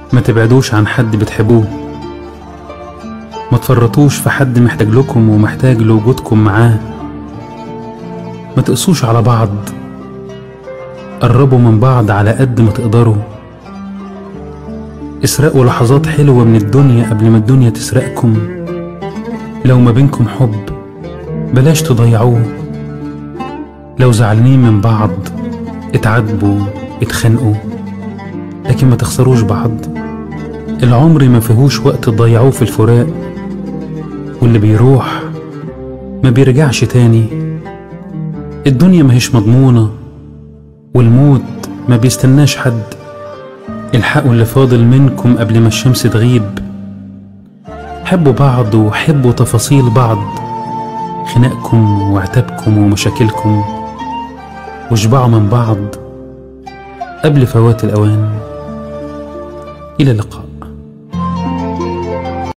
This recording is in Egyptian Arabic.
ما تبعدوش عن حد بتحبوه ما تفرطوش في حد محتاج لكم ومحتاج لوجودكم معاه ما تقسوش على بعض قربوا من بعض على قد ما تقدروا اسرقوا لحظات حلوة من الدنيا قبل ما الدنيا تسرقكم لو ما بينكم حب بلاش تضيعوه لو زعلانين من بعض اتعاتبوا اتخانقوا لكن ما تخسروش بعض العمر ما فيهوش وقت تضيعوه في الفراق واللي بيروح ما بيرجعش تاني الدنيا ماهيش مضمونة والموت ما بيستناش حد الحقوا اللي فاضل منكم قبل ما الشمس تغيب حبوا بعض وحبوا تفاصيل بعض خناقكم وعتابكم ومشاكلكم واشبعوا من بعض قبل فوات الأوان إلى اللقاء